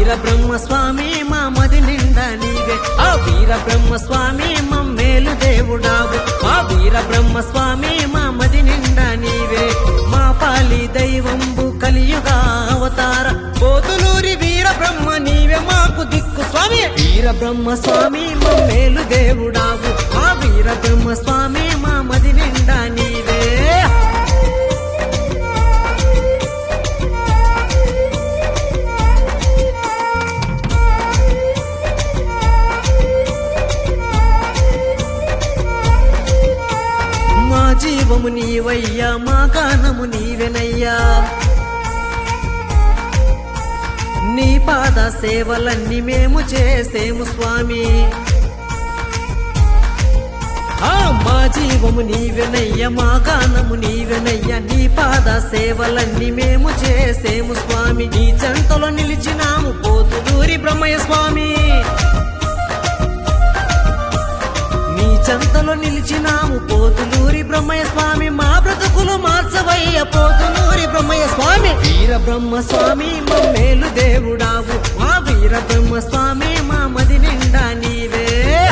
వీర బ్రహ్మ స్వామి మా మది నిండా నీవే ఆ వీర బ్రహ్మ స్వామి మమ్మేలు దేవుడావు ఆ వీర బ్రహ్మ స్వామి మా మది నిండా నీవే మా పాలి దైవంబు కలియుగా అవతార పోతులూరి వీర బ్రహ్మ నీవే మాకు దిక్కు స్వామి వీర బ్రహ్మ స్వామి మమ్మేలు దేవుడావు ఆ వీర బ్రహ్మ స్వామి మా మది నిండా నీవే మా జీవము నీవయ్యా మా గానము నీవెనయ్యా నీ పాద సేవలన్నీ మేము చేసేము స్వామి ఆ మా జీవము నీవెనయ్య మా గానము నీవెనయ్య నీ పాద సేవలన్నీ మేము చేసేము స్వామి నీ చెంతలో నిలిచినాము పోతులూరి బ్రహ్మయ్య స్వామి నీ చెంతలో నిలిచినాము పోతులూరి బ్రహ్మయ్య స్వామి మా బ్రతుకులు మార్చవయ్య పోతులూరి బ్రహ్మయ్య స్వామి వీర బ్రహ్మ స్వామి మేలు దేవుడావు మా వీర బ్రహ్మ స్వామి మా మది నిండా నీవే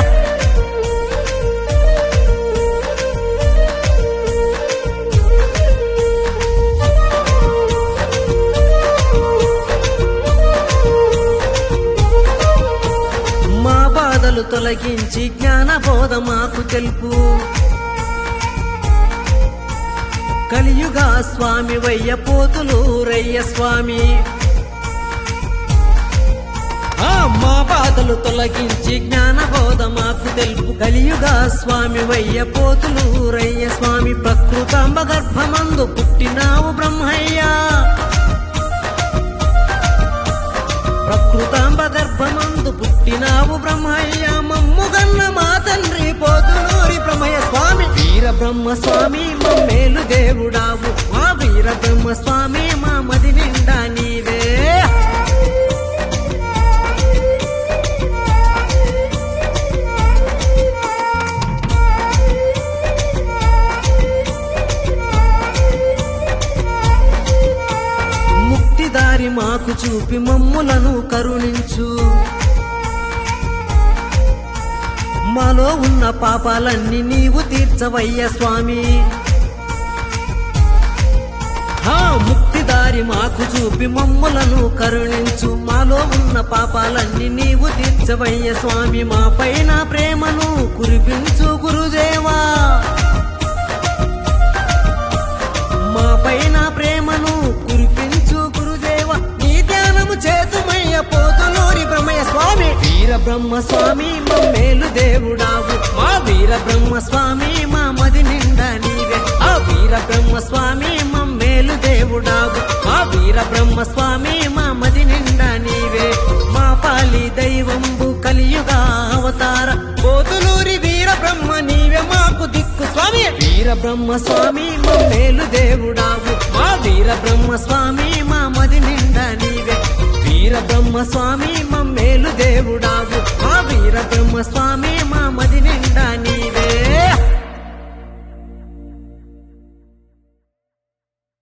మా బాధలు తొలగించి జ్ఞాన బోధ మాకు తెలుపు కలియుగా స్వామి వయ్య పోతులు రయ్య స్వామి ఆ మా బాధలు తొలగించి జ్ఞాన బోధ మాకు తెలుపు కలియుగా స్వామి వయ్య పోతులు రయ్య స్వామి ప్రకృతాంబ గర్భమందు పుట్టినావు బ్రహ్మయ్యా ప్రకృతాంబ గర్భమందు పుట్టినావు బ్రహ్మయ్య మమ్ముగన్న మా తండ్రి పోతులూరి బ్రహ్మయ్య స్వామి వీర బ్రహ్మ స్వామి మమ్మేలు దేవుడావు మా వీర బ్రహ్మ స్వామి మా మది నిండా నీవే ముక్తిదారి మాకు చూపి మమ్ములను కరుణించు మాలో ఉన్న పాపాలన్నీ నీవు తీర్చవయ్య స్వామి హా ముక్తిదారి మాకు చూపి మమ్ములను కరుణించు మాలో ఉన్న పాపాలన్నీ నీవు తీర్చవయ్య స్వామి మా పైన ప్రేమను కురిపించు గురుదేవా మా పైన ప్రేమను కురిపించు గురుదేవ నీ ధ్యానము చేతుమయ్య పోతులూరి బ్రహ్మయ్య స్వామి వీర బ్రహ్మ స్వామి మమ్మేలు దేవుడావు మా వీర బ్రహ్మ స్వామి మా మది నిండా నీవే ఆ వీర బ్రహ్మ స్వామి మమ్మేలు దేవుడావు మా వీర బ్రహ్మ స్వామి మా మది నిండా నీవే మా పాలి దైవంబు కలియుగా అవతార పోతులూరి వీర బ్రహ్మ నీవే మాకు దిక్కు స్వామి వీర బ్రహ్మ స్వామి మమ్మేలు దేవుడావు మా వీర బ్రహ్మ స్వామి మా మది నిండా నీవే వీర బ్రహ్మ స్వామి మమ్మేలు దేవుడావు మా వీర బ్రహ్మ స్వామి